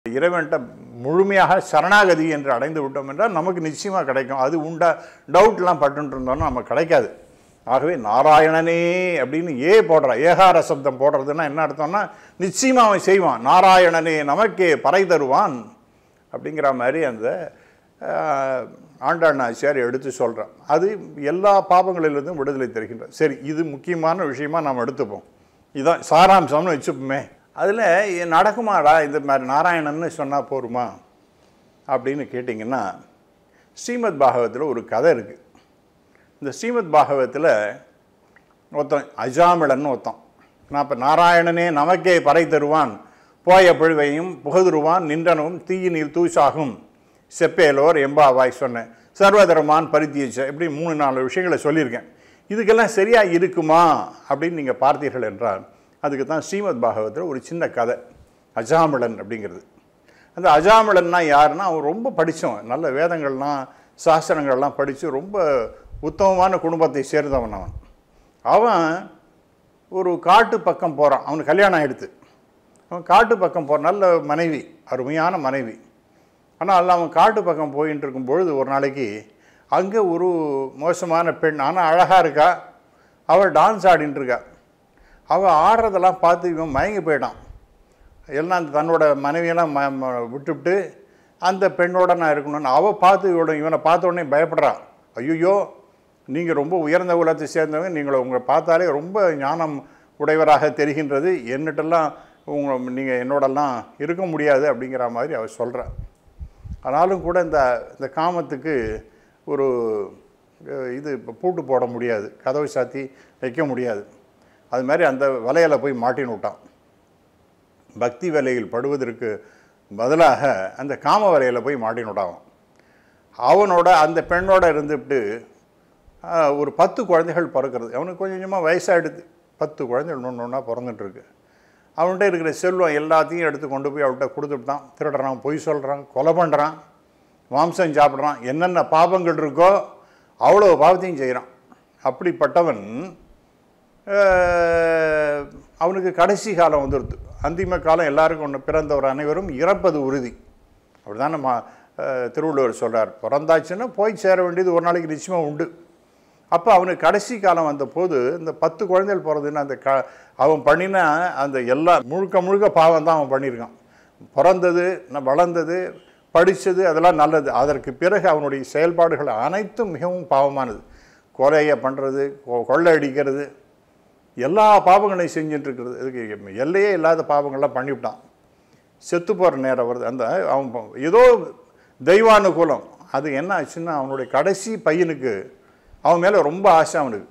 இறைவன்கிட்ட முழுமையாக சரணாகதி என்று அடைந்து விட்டோம் என்றால் நமக்கு நிச்சயமாக கிடைக்கும் அது உண்டா டவுட்லாம் பட்டுன்னு இருந்தோம்னா நமக்கு கிடைக்காது ஆகவே நாராயணனே அப்படின்னு ஏ போடுற ஏகார சப்தம் போடுறதுன்னா என்ன அர்த்தம்னா நிச்சயமாக அவன் செய்வான் நாராயணனே நமக்கே பறை தருவான் அப்படிங்கிற மாதிரி அந்த ஆஹ், ஆண்டாள் நாச்சியார் எடுத்து சொல்கிறான் அது எல்லா பாவங்களிலிருந்தும் விடுதலை தருகின்றது சரி இது முக்கியமான விஷயமா நாம் எடுத்துப்போம் இதான் சாராம்சம்னு வச்சுப்போமே அதில் நடக்குமாடா இந்த மாதிரி நாராயணன்னு சொன்னால் போருமா அப்படின்னு கேட்டிங்கன்னா ஸ்ரீமத் பாகவத்தில் ஒரு கதை இருக்குது இந்த ஸ்ரீமத் பாகவத்தில் ஒருத்தன் அஜாமிளன்னு ஒருத்தன் நான் இப்போ நாராயணனே நமக்கே பறை தருவான் போய பிழுவையும் புகதுருவான் நின்றனும் தீயினில் தூசாகும் செப்பேலோர் எம்பாவாய் சொன்னேன் சர்வதர்மான் பரித்தியச்ச இப்படி மூணு நாலு விஷயங்களை சொல்லியிருக்கேன் இதுக்கெல்லாம் சரியாக இருக்குமா அப்படின்னு நீங்கள் பார்த்தீர்கள் என்றால் அதுக்கு தான் ஸ்ரீமத் பாகவத்தில் ஒரு சின்ன கதை அஜாமிளன் அப்படிங்கிறது அந்த அஜாமிளன்னா யாருன்னா அவன் ரொம்ப படித்தவன் நல்ல வேதங்கள்லாம் சாஸ்திரங்கள்லாம் படித்து ரொம்ப உத்தமமான குடும்பத்தை சேர்ந்தவன் அவன் அவன் ஒரு காட்டு பக்கம் போகிறான் அவனுக்கு கல்யாணம் ஆகிடுது அவன் காட்டு பக்கம் போகிற நல்ல மனைவி அருமையான மனைவி ஆனால் அவன் காட்டு பக்கம் போயின்னு இருக்கும் பொழுது ஒரு நாளைக்கு அங்கே ஒரு மோசமான பெண் ஆனால் அழகாக இருக்கா அவள் டான்ஸ் ஆடின்னு இருக்கா அவள் ஆடுறதெல்லாம் பார்த்து இவன் மயங்கி போயிட்டான் எல்லாம் தன்னோட மனைவியெல்லாம் ம ம- விட்டுவிட்டு அந்த பெண்ணோட நான் இருக்கணும்னு அவள் பார்த்து இவட இவனை பார்த்த உடனே பயப்படுறான் ஐயோ நீங்கள் ரொம்ப உயர்ந்த குலத்தை சேர்ந்தவங்க நீங்களை உங்களை பார்த்தாலே ரொம்ப ஞானம் உடையவராக தெரிகின்றது என்னட்டெல்லாம் உங்களை நீங்கள் என்னோடலாம் இருக்க முடியாது அப்படிங்கிற மாதிரி அவள் சொல்கிறான் ஆனாலும் கூட இந்த இந்த காமத்துக்கு ஒரு அஹ், இது இப்ப பூட்டு போட முடியாது கதவை சாத்தி வைக்க முடியாது அது மாதிரி அந்த வலையில போய் மாட்டின்னு விட்டான் பக்தி வலையில் படுவதற்கு பதிலாக அந்த காம வலையில் போய் மாட்டின்னு விட்டான் அவன். அவனோட அந்த பெண்ணோட இருந்துவிட்டு ஆஹ், ஒரு பத்து குழந்தைகள் பிறக்கிறது அவனுக்கு கொஞ்சம் கொஞ்சமாக வயசாகிடுது பத்து குழந்தைகள் ஒன்று ஒன்றா பிறந்துட்டுருக்கு அவன்கிட்ட இருக்கிற செல்வம் எல்லாத்தையும் எடுத்து கொண்டு போய் அவன்கிட்ட கொடுத்துட்டான் திருடுறான் பொய் சொல்கிறான் கொலை பண்ணுறான் மாம்சம் சாப்பிட்றான் என்னென்ன பாவங்கள் இருக்கோ அவ்வளோ பாவத்தையும் செய்கிறான் அப்படிப்பட்டவன் ஆஹ், அவனுக்கு கடைசி காலம் வந்துடுது அந்திம காலம் எல்லாருக்கும் ஒன்று பிறந்தவர் அனைவரும் இறப்பது உறுதி அப்படிதான் நம்ம ஆஹ், திருவள்ளுவர் சொல்றார் பிறந்தாச்சுன்னா போய் சேர வேண்டியது ஒரு நாளைக்கு நிச்சயமாக உண்டு அப்போ அவனுக்கு கடைசி காலம் வந்த போது இந்த பத்து குழந்தைகள் பிறந்ததுன்னு அந்த க அவன் பண்ணின அந்த எல்லா முழுக்க முழுக்க பாவம் தான் அவன் பண்ணியிருக்கான் பிறந்தது ந- வளர்ந்தது படித்தது அதெல்லாம் நல்லது அதற்கு பிறகு அவனுடைய செயல்பாடுகள் அனைத்தும் மிகவும் பாவமானது கொலையை பண்ணுறது கொள்ளை அடிக்கிறது எல்லா பாவங்களையும் செஞ்சுட்டு இருக்கிறது இதுக்கு எல்லையே இல்லாத பாவங்கள்லாம் பண்ணிவிட்டான் செத்து போகிற நேரம் வருது அந்த அவன் ப- ஏதோ தெய்வானுகூலம் அது என்ன ஆச்சுன்னா அவனுடைய கடைசி பையனுக்கு அவன் மேலே ரொம்ப ஆசை அவனுக்கு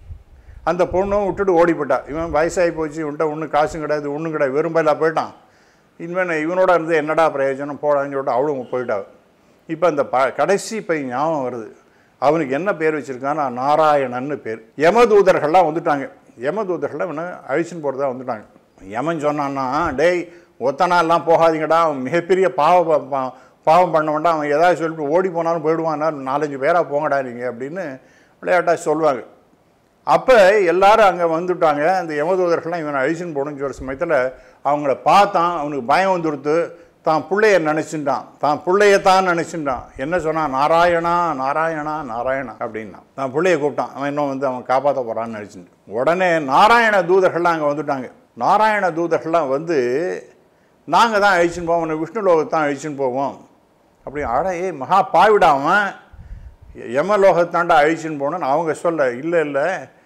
அந்த பொண்ணும் விட்டுட்டு ஓடி போட்டா இவன் வயசாகி போச்சு இவன்கிட்ட ஒன்றும் காசும் கிடையாது ஒன்றும் கிடையாது வெறும்பையில போயிட்டான் இனிமேல் இவனோட இருந்து என்னடா பிரயோஜனம் போடான்னு சொல்லிட்டு அவளும் போயிட்டா இப்போ அந்த ப கடைசி பையன் ஞாபகம் வருது அவனுக்கு என்ன பேர் வச்சுருக்கான்னா நாராயணன்னு பேர் யமதூதர்கள்லாம் வந்துட்டாங்க யமதூதர்கள்லாம் இவனை அழிச்சுன்னு போகிறதா வந்துட்டாங்க யமன் சொன்னான்னா டேய் ஒத்தனாலாம் போகாதீங்கடா அவன் மிகப்பெரிய பாவ பா- பாவம் பண்ண வேண்டாம் அவன் ஏதாவது சொல்லிட்டு ஓடி போனாலும் போயிடுவான்னா நாலஞ்சு பேராக போங்கடா நீங்கள் அப்படின்னு விளையாட்டாக சொல்லுவாங்க அப்போ எல்லாரும் அங்கே வந்துட்டாங்க அந்த யமதூதர்கள்லாம் இவனை அழிச்சுன்னு போகணும்னு சொல்கிற சமயத்தில் அவங்கள பார்த்தான் அவனுக்கு பயம் வந்துடுத்து தான் பிள்ளைய நினச்சிட்டான் தான் பிள்ளையத்தான் நினச்சிட்டான் என்ன சொன்னான் நாராயணா நாராயணா நாராயணா அப்படின்னா தான் பிள்ளைய கூப்பிட்டான் அவன் இன்னும் வந்து அவன் காப்பாற்ற போகிறான்னு நினச்சிட்டு உடனே நாராயண தூதர்கள்லாம் அங்கே வந்துட்டாங்க நாராயண தூதர்கள்லாம் வந்து நாங்கள் தான் அழிச்சுன்னு போவோம் உன்னை விஷ்ணு லோகத்தான் அழிச்சுன்னு போவோம் அப்படி அட ஏய் மகா பாவிடாமன் யமலோகத்தாண்டா அழிச்சுன்னு போகணும்னு அவங்க சொல்ல இல்லை இல்லை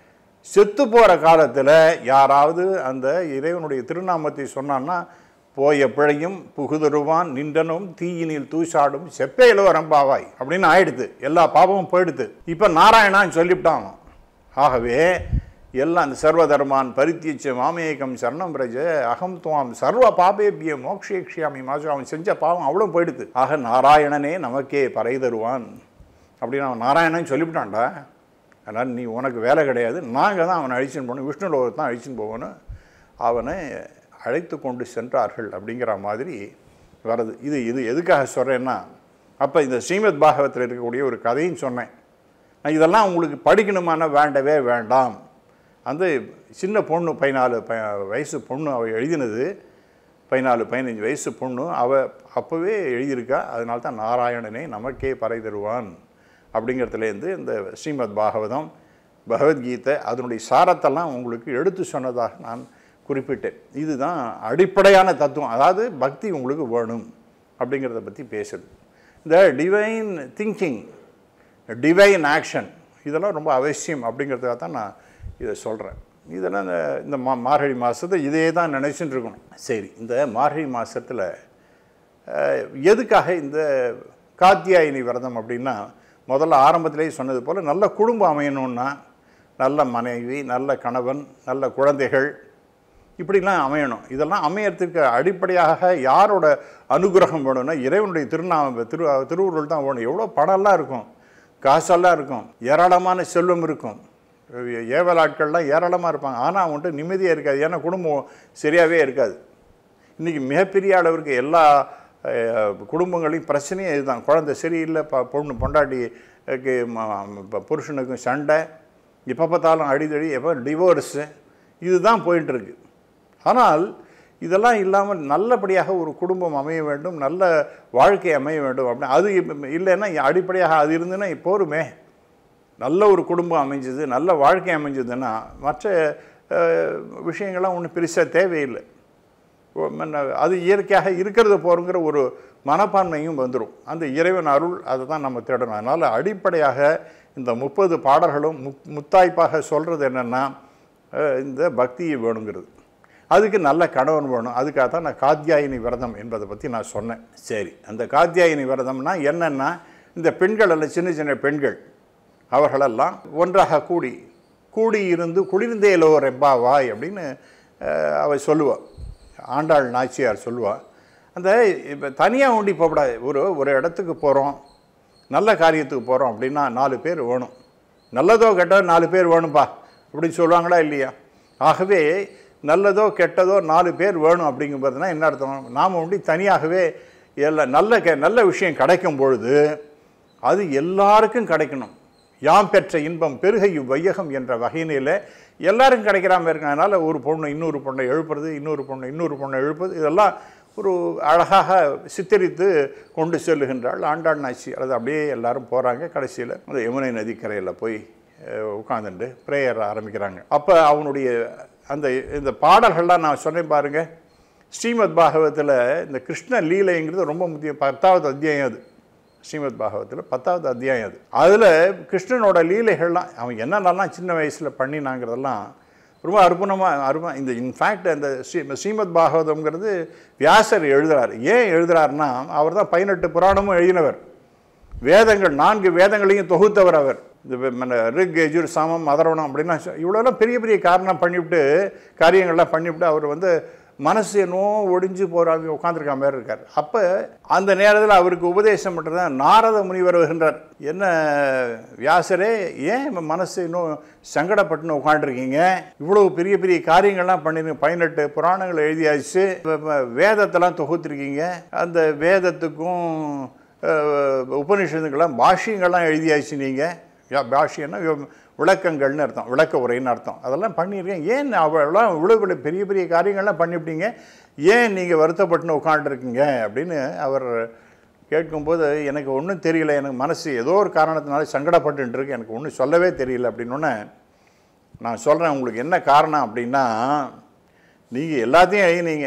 செத்து போகிற காலத்தில் யாராவது அந்த இறைவனுடைய திருநாமத்தை சொன்னான்னா போய பிழையும் புகுதருவான் நின்றனும் தீயினில் தூசாடும் செப்பையிலோ ரம்பாவாய் அப்படின்னு ஆயிடுது எல்லா பாவமும் போயிடுது இப்போ நாராயணான்னு சொல்லிவிட்டான் அவன். ஆகவே எல்லாம் அந்த சர்வதர்மான் பரித்தியச்ச மாமேகம் சரணம் பிரஜ அகம் துவாம் சர்வ பாபேபிய மோக்ஷேக்ஷியாமி மாசு அவன் செஞ்ச பாவம் அவ்வளோ போயிடுது ஆக நாராயணனே நமக்கே பறை தருவான் அப்படின்னு அவன் நாராயணன் சொல்லிவிட்டான்டா அதனால் நீ உனக்கு வேலை கிடையாது நாங்கள் தான் அவனை அழிச்சுன்னு போகணும் விஷ்ணு லோகத்தை தான் அழிச்சுன்னு போகணும் அவனை அழைத்து கொண்டு சென்றார்கள் அப்படிங்கிற மாதிரி வருது இது இது எதுக்காக சொல்கிறேன்னா அப்போ இந்த ஸ்ரீமத் பாகவத்தில் இருக்கக்கூடிய ஒரு கதையும் சொன்னேன் நான் இதெல்லாம் உங்களுக்கு படிக்கணுமான வேண்டவே வேண்டாம் அந்த சின்ன பொண்ணு பதினாலு ப வயசு பொண்ணு அவள் எழுதினது பதினாலு பதினஞ்சு வயசு பொண்ணு அவள் அப்போவே எழுதியிருக்கா அதனால தான் நாராயணனே நமக்கே பறை தருவான் அப்படிங்கிறதுலேருந்து இந்த ஸ்ரீமத் பாகவதம் பகவத்கீதை அதனுடைய சாரத்தெல்லாம் உங்களுக்கு எடுத்து சொன்னதாக நான் குறிப்பிட்டேன் இதுதான் அடிப்படையான தத்துவம் அதாவது பக்தி உங்களுக்கு வேணும் அப்படிங்கிறத பற்றி பேசுது இந்த டிவைன் திங்கிங் டிவைன் ஆக்ஷன் இதெல்லாம் ரொம்ப அவசியம் அப்படிங்கிறதுக்காக தான் நான் இதை சொல்கிறேன் இதெல்லாம் இந்த இந்த மா மார்கழி மாதத்தை இதே தான் நினச்சிட்டு இருக்கணும் சரி இந்த மார்கழி மாதத்தில் எதுக்காக இந்த காத்தியாயினி விரதம் அப்படின்னா முதல்ல ஆரம்பத்திலேயே சொன்னது போல் நல்ல குடும்பம் அமையணும்னா நல்ல மனைவி நல்ல கணவன் நல்ல குழந்தைகள் இப்படிலாம் அமையணும் இதெல்லாம் அமையறதுக்கு அடிப்படையாக யாரோட அனுகிரகம் வேணும்னா இறைவனுடைய திருநாம திரு திருவுருள் தான் வேணும் எவ்வளோ பணம்லாம் இருக்கும் காசெல்லாம் இருக்கும் ஏராளமான செல்வம் இருக்கும் ஏவல் ஆட்கள்லாம் ஏராளமாக இருப்பாங்க ஆனால் அவன்கிட்ட நிம்மதியாக இருக்காது ஏன்னா குடும்பம் சரியாகவே இருக்காது இன்றைக்கி மிகப்பெரிய அளவிற்கு எல்லா அஹ், குடும்பங்களையும் பிரச்சனையும் இதுதான் குழந்தை சரியில்லை ப பொண்ணு பொண்டாட்டிக்கு ம- ம- புருஷனுக்கும் சண்டை எப்போ பார்த்தாலும் அடிதடி எப்போ டிவோர்ஸு இதுதான் போயிட்டுருக்கு ஆனால் இதெல்லாம் இல்லாமல் நல்லபடியாக ஒரு குடும்பம் அமைய வேண்டும் நல்ல வாழ்க்கை அமைய வேண்டும் அப்படின்னு அது இப்ப இல்லைன்னா அடிப்படையாக அது இருந்துன்னா போருமே நல்ல ஒரு குடும்பம் அமைஞ்சது நல்ல வாழ்க்கை அமைஞ்சதுன்னா மற்ற அஹ், விஷயங்கள்லாம் ஒன்றும் பெருசாக தேவையில்லை ஓ, மன்ன- அது இயற்கையாக இருக்கிறது போருங்கிற ஒரு மனப்பான்மையும் வந்துடும் அந்த இறைவன் அருள் அதை தான் நம்ம தேடணும் அதனால் அடிப்படையாக இந்த முப்பது பாடல்களும் முத் முத்தாய்ப்பாக சொல்கிறது என்னென்னா இந்த பக்தியை வேணுங்கிறது அதுக்கு நல்ல கணவன் வேணும் அதுக்காக தான் நான் காத்தியாயினி விரதம் என்பதை பற்றி நான் சொன்னேன் சரி அந்த காத்தியாயினி விரதம்னா என்னென்னா இந்த பெண்கள் எல்லாம் சின்ன சின்ன பெண்கள் அவர்களெல்லாம் ஒன்றாக கூடி கூடி இருந்து குளிர்ந்தேலோ ரெப்பாவாய் அப்படின்னு அஹ், அவ சொல்லுவாள் ஆண்டாள் நாச்சியார் சொல்லுவாள் அந்த இப்போ தனியாக ஊண்டி போகக்கூடாது ஒரு ஒரு இடத்துக்கு போகிறோம் நல்ல காரியத்துக்கு போகிறோம் அப்படின்னா நாலு பேர் வேணும் நல்லதோ கெட்டதோ நாலு பேர் வேணும்பா அப்படின்னு சொல்லுவாங்களா இல்லையா ஆகவே நல்லதோ கெட்டதோ நாலு பேர் வேணும் அப்படிங்கும்போதுனா என்ன அர்த்தம் நாம் உண்டி தனியாகவே எல்லா நல்ல கெ நல்ல விஷயம் கிடைக்கும் பொழுது அது எல்லாருக்கும் கிடைக்கணும் யாம் பெற்ற இன்பம் பெருகை வையகம் என்ற வகையினில் எல்லாருக்கும் கிடைக்கிறாம இருக்கு அதனால் ஒரு பொண்ணு இன்னொரு பொண்ணை எழுப்புறது இன்னொரு பொண்ணு இன்னொரு பொண்ணை எழுப்புறது இதெல்லாம் ஒரு அழகாக சித்தரித்து கொண்டு செல்லுகின்றாள் ஆண்டாள் நாச்சி அது அப்படியே எல்லாரும் போகிறாங்க கடைசியில் அந்த யமுனை நதிக்கரையில் போய் உட்காந்துட்டு ப்ரேயர் ஆரம்பிக்கிறாங்க அப்போ அவனுடைய அந்த இந்த பாடல்கள்லாம் நான் சொன்னேன் பாருங்கள் ஸ்ரீமத் பாகவத்தில் இந்த கிருஷ்ண லீலைங்கிறது ரொம்ப முக்கியம் பத்தாவது அத்தியாயம் அது ஸ்ரீமத் பாகவத்தில் பத்தாவது அத்தியாயம் அது அதில் கிருஷ்ணனோட லீலைகள்லாம் அவன் என்னென்னலாம் சின்ன வயசில் பண்ணினாங்கிறதெல்லாம் ரொம்ப அற்புதமாக அருமை இந்த இன்ஃபேக்ட் அந்த ஸ்ரீ ஸ்ரீமத் பாகவதம்ங்கிறது வியாசர் எழுதுறார் ஏன் எழுதுறாருன்னா அவர் தான் பதினெட்டு புராணமும் எழுதினவர் வேதங்கள் நான்கு வேதங்களையும் தொகுத்தவர் அவர் இந்த வே- மன ரிக் எஜுர் சாமம் அதரவணம் அப்படின்னா சொ- இவ்வளோலாம் பெரிய பெரிய காரணம் பண்ணிவிட்டு காரியங்கள்லாம் பண்ணிவிட்டு அவர் வந்து மனசு என்னவோ ஒடிஞ்சு போகிறாங்க உட்காந்துருக்க மாதிரி இருக்கார் அப்போ அந்த நேரத்தில் அவருக்கு உபதேசம் பண்ணுறது நாரத முனிவர் வருகின்றார் என்ன வியாசரே ஏன் இப்ப மனசு இன்னும் சங்கடப்பட்டுன்னு உட்காந்துருக்கீங்க இவ்வளோ பெரிய பெரிய காரியங்கள்லாம் பண்ணிருக்கீங்க பதினெட்டு புராணங்கள் எழுதியாச்சு இப்ப- இப்ப வேதத்தெல்லாம் தொகுத்துருக்கீங்க அந்த வேதத்துக்கும் அஹ், உபநிஷத்துக்கெல்லாம் பாஷ்யங்கள்லாம் எழுதியாச்சு நீங்கள் பாஷ்யம்னா வி- விளக்கங்கள்னு அர்த்தம் விளக்க உரைன்னு அர்த்தம் அதெல்லாம் பண்ணியிருக்கேன் ஏன் அவ்வளோலாம் இவ்வளோ இவ்வளோ பெரிய பெரிய காரியங்கள்லாம் பண்ணிவிட்டீங்க ஏன் நீங்கள் வருத்தப்பட்டுன்னு உட்காந்துருக்கீங்க அப்படின்னு அவர் கேட்கும்போது எனக்கு ஒன்றும் தெரியல எனக்கு மனசு ஏதோ ஒரு காரணத்தினால சங்கடப்பட்டுட்டு இருக்கு எனக்கு ஒன்றும் சொல்லவே தெரியல அப்படின்னோடனே நான் சொல்கிறேன் உங்களுக்கு என்ன காரணம் அப்படின்னா நீங்கள் எல்லாத்தையும் எழுதினீங்க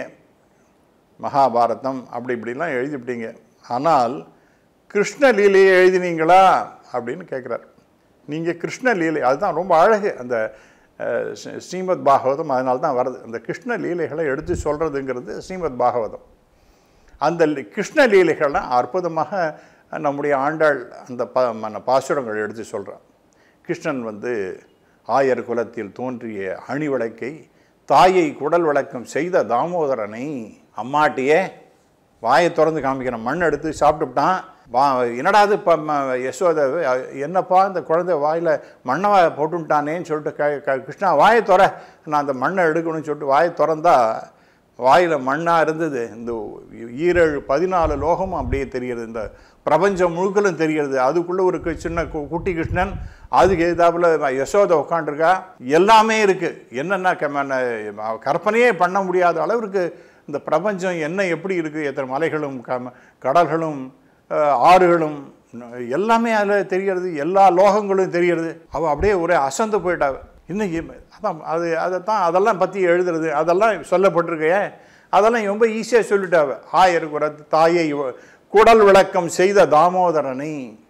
மகாபாரதம் அப்படி இப்படிலாம் எழுதிவிட்டீங்க ஆனால் கிருஷ்ண லீலையை எழுதினீங்களா அப்படின்னு கேட்குறார் நீங்கள் கிருஷ்ண லீலை அதுதான் ரொம்ப அழகு அந்த அஹ், ஸ்ரீ- ஸ்ரீமத் பாகவதம் அதனால தான் வருது அந்த கிருஷ்ண லீலைகளை எடுத்து சொல்கிறதுங்கிறது ஸ்ரீமத் பாகவதம் அந்த லி- கிருஷ்ண லீலைகள்லாம் அற்புதமாக நம்முடைய ஆண்டாள் அந்த ப மன பாசுரங்கள் எடுத்து சொல்கிறான் கிருஷ்ணன் வந்து ஆயர் குலத்தில் தோன்றிய அணி விளக்கை தாயை குடல் விளக்கம் செய்த தாமோதரனை அம்மாட்டியே வாயை திறந்து காமிக்கிறேன் மண் எடுத்து சாப்பிட்டுட்டான் வா என்னடாது இப்போ யசோதை அஹ், என்னப்பா இந்த குழந்தை வாயில் மண்ணை வா போட்டுட்டானேன்னு சொல்லிட்டு க க- கிருஷ்ணா வாயை திற நான் அந்த மண்ணை எடுக்கணும்னு சொல்லிட்டு வாயை திறந்தா வாயில் மண்ணாக இருந்தது இந்த ஈரேழு பதினாலு லோகமும் அப்படியே தெரிகிறது இந்த பிரபஞ்சம் முழுக்கலும் தெரிகிறது அதுக்குள்ளே ஒரு கு- சின்ன கு- குட்டி கிருஷ்ணன் அதுக்கு எதிர்த்தாப்புல யசோதை உட்காண்டிருக்கா எல்லாமே இருக்குது என்னென்ன க- ம- கற்பனையே பண்ண முடியாத அளவிற்கு இந்த பிரபஞ்சம் என்ன எப்படி இருக்குது எத்தனை மலைகளும் க கடல்களும் அஹ், ஆறுகளும் ந- எல்லாமே அதில் தெரிகிறது எல்லா லோகங்களும் தெரிகிறது அவள் அப்படியே ஒரே அசந்து போயிட்டாவ இன்னைக்கு அதான் அது அதைத்தான் அதெல்லாம் பற்றி எழுதுறது அதெல்லாம் சொல்லப்பட்டிருக்கையே அதெல்லாம் ரொம்ப ஈஸியாக சொல்லிட்டாவ ஆயருக்குற தாயை இவ- குடல் விளக்கம் செய்த தாமோதரனை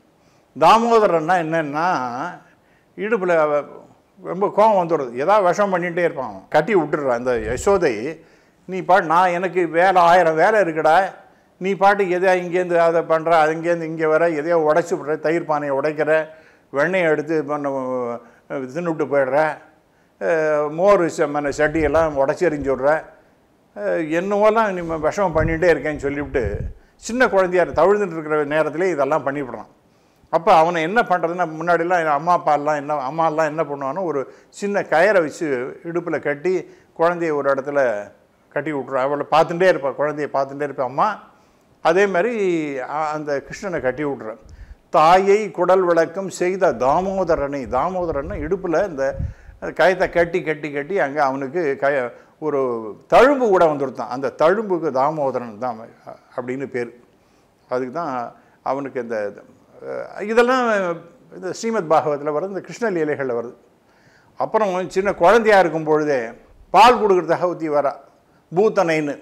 தாமோதரன்னா என்னன்னா இடுப்பில் ரொம்ப கோவம் வந்துடுது ஏதாவது விஷம் பண்ணிகிட்டே இருப்பான் அவன். கட்டி விட்டுடுறான் அந்த யசோதை நீ பாட்டு நான் எனக்கு வேலை ஆயிரம் வேலை இருக்குடா நீ பாட்டு எதையா இங்கேருந்து அதை பண்ணுற அங்கேருந்து இங்கே வர எதையோ உடைச்சி விட்ற தயிர் பானையை உடைக்கிற வெண்ணெயை எடுத்து பண்ண தின்னுட்டு போயிடுற அஹ், மோர் செம்மன சட்டியெல்லாம் உடச்சி எறிஞ்சு விட்ற அஹ், என்னவோலாம் நீ விஷம் பண்ணிகிட்டே இருக்கேன்னு சொல்லிவிட்டு சின்ன குழந்தையார் தவிழ்ந்துட்டு இருக்கிற நேரத்திலே இதெல்லாம் பண்ணிவிடுறான் அப்போ அவனை என்ன பண்ணுறதுன்னா முன்னாடிலாம் என் அம்மா அப்பாலாம் என்ன அம்மாலாம் என்ன பண்ணுவானோ ஒரு சின்ன கயரை வச்சு இடுப்பில் கட்டி குழந்தைய ஒரு இடத்துல கட்டி விட்ருவான் அவளை பார்த்துட்டே இருப்பாள் குழந்தைய பார்த்துட்டே இருப்பான் அம்மா அதே மாதிரி அ- அந்த கிருஷ்ணனை கட்டி விட்றான் தாயை குடல் விளக்கம் செய்த தாமோதரனை தாமோதரனை இடுப்பில் இந்த கயத்தை கட்டி கட்டி கட்டி அங்கே அவனுக்கு கய ஒரு தழும்பு கூட வந்துருத்தான் அந்த தழும்புக்கு தாமோதரன் தான் அவன் அப்படின்னு பேர் அதுக்கு தான் அவனுக்கு இந்த அஹ், இதெல்லாம் இந்த ஸ்ரீமத் பாகவத்தில் வருது இந்த கிருஷ்ண லீலைகளில் வருது அப்புறம் சின்ன குழந்தையா இருக்கும் பொழுதே பால் கொடுக்குறதுக்காக ஊற்றி வரா பூத்தனைன்னு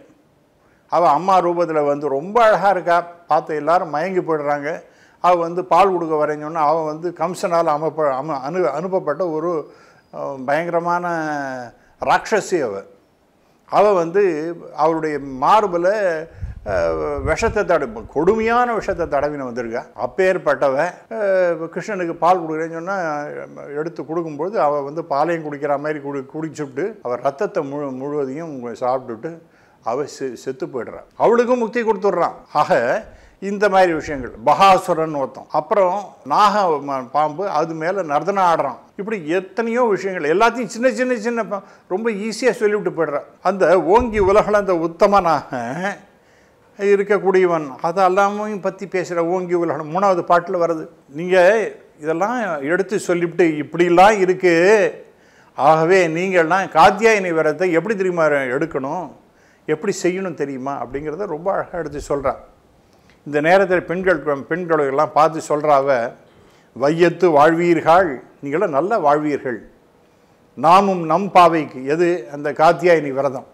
அவள் அம்மா ரூபத்தில் வந்து ரொம்ப அழகாக இருக்கா பார்த்து எல்லாரும் மயங்கி போயிடுறாங்க அவள் வந்து பால் கொடுக்க வரேன்னு சொன்னா அவள் வந்து கம்சனால் அமப்ப அம அனு அனுப்பப்பட்ட ஒரு அஹ், பயங்கரமான ராட்சசி அவள் அவள் வந்து அவளுடைய மார்பில் அஹ், விஷத்தை தட கொடுமையான விஷத்தை தடவின வந்திருக்கா அப்பேற்பட்டவ அஹ், கிருஷ்ணனுக்கு பால் கொடுக்குறேன்னு சொன்னால் எடுத்து கொடுக்கும்போது அவள் வந்து பாலையும் குடிக்கிற மாதிரி குடி குடிச்சுட்டு அவள் ரத்தத்தை முழு முழுவதையும் சாப்பிட்டுட்டு அவள் செ செத்து போயிடுறான் அவளுக்கும் முக்தி கொடுத்துட்றான் ஆக இந்த மாதிரி விஷயங்கள் பகாசுரன் ஒருத்தன் அப்புறம் நாக ம- பாம்பு அது மேலே நர்தனம் ஆடுறான் இப்படி எத்தனையோ விஷயங்கள் எல்லாத்தையும் சின்ன சின்ன சின்ன ப- ரொம்ப ஈஸியாக சொல்லிவிட்டு போயிடுறான் அந்த ஓங்கி உலகில் அந்த உத்தமனாக இருக்கக்கூடியவன் அதெல்லாமையும் பற்றி பேசுகிற ஓங்கி உலகம் மூணாவது பாட்டில் வருது நீங்கள் இதெல்லாம் எடுத்து சொல்லிவிட்டு இப்படிலாம் இருக்குது ஆகவே நீங்கள்லாம் காத்தியாயினி விரதத்தை எப்படி தெரியுமா எடுக்கணும் எப்படி செய்யணும் தெரியுமா அப்படிங்கிறத ரொம்ப அழகாக எடுத்து சொல்கிறான் இந்த நேரத்தில் பெண்கள் பெண்களை எல்லாம் பார்த்து சொல்கிறாவ வையத்து வாழ்வீர்கள் நீங்களும் நல்ல வாழ்வீர்கள் நாமும் நம் பாவைக்கு எது அந்த காத்தியாயினி விரதம்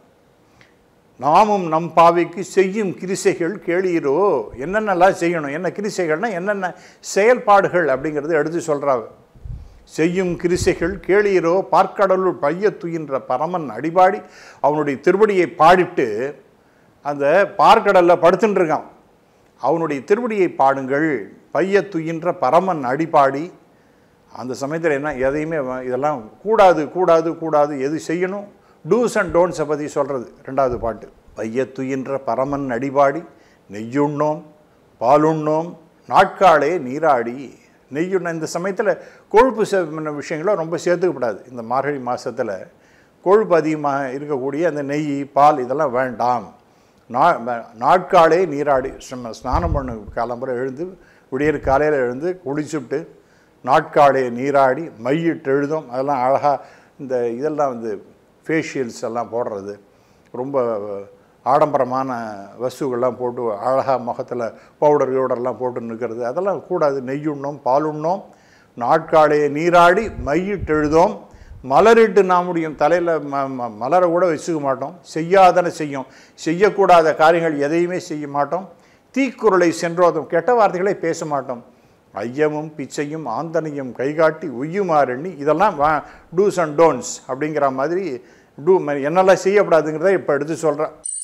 நாமும் நம் பாவைக்கு செய்யும் கிரிசைகள் கேளீரோ என்னென்னலாம் செய்யணும் என்ன கிரிசைகள்னா என்னென்ன செயல்பாடுகள் அப்படிங்கிறத எடுத்து சொல்கிறாவ செய்யும் கிரிசைகள் கேளீரோ பார்க்கடலுள் பையத்துயின்ற பரமன் அடிபாடி அவனுடைய திருவடியை பாடிட்டு அந்த பார்க்கடலில் படுத்துட்டு இருக்கான் அவனுடைய திருவடியை பாடுங்கள் பையத்துயின்ற பரமன் அடிபாடி அந்த சமயத்தில் என்ன எதையுமே வ- இதெல்லாம் கூடாது கூடாது கூடாது எது செய்யணும் டூஸ் அண்ட் டோன்ஸை பற்றி சொல்கிறது ரெண்டாவது பாட்டு பையத்துயின்ற பரமன் அடிபாடி நெய்யுண்ணோம் பாலுண்ணோம் நாட்காலே நீராடி நெய்யுண்ண இந்த சமயத்தில் கொழுப்பு சே விஷயங்களை ரொம்ப சேர்த்துக்கப்படாது இந்த மார்கழி மாதத்தில் கொழுப்பு அதிகமாக இருக்கக்கூடிய அந்த நெய் பால் இதெல்லாம் வேண்டாம் நா ம- நாட்காலே நீராடி ஸ்ம- ஸ்நானம் பண்ணு காலம்புற எழுந்து விடியற் காலையில் எழுந்து குளிச்சுட்டு நாட்காலே நீராடி மையிட்டு எழுதும் அதெல்லாம் அழகாக இந்த இதெல்லாம் வந்து ஃபேஷியல்ஸ் எல்லாம் போடுறது ரொம்ப ஆடம்பரமான வஸ்துக்கள்லாம் போட்டு அழகாக முகத்தில் பவுடர் கிவுடர்லாம் போட்டு நிற்கிறது அதெல்லாம் கூடாது நெய்யுண்ணோம் பாலுண்ணோம் நாட்காலே நீராடி மையிட்டு எழுதோம் மலரிட்டு நாமுடியும் தலையில் ம ம- மலரை கூட வச்சுக்க மாட்டோம் செய்யாதன செய்யும் செய்யக்கூடாத காரியங்கள் எதையுமே செய்ய மாட்டோம் தீக்குறளை சென்றோதும் கெட்ட வார்த்தைகளை பேச மாட்டோம் ஐயமும் பிச்சையும் ஆந்தனையும் கைகாட்டி உய்யுமாறெண்ணி இதெல்லாம் வா டூஸ் அண்ட் டோன்ஸ் அப்படிங்கிற மாதிரி டூ என்னெல்லாம் செய்யக்கூடாதுங்கிறத இப்போ எடுத்து சொல்கிறேன்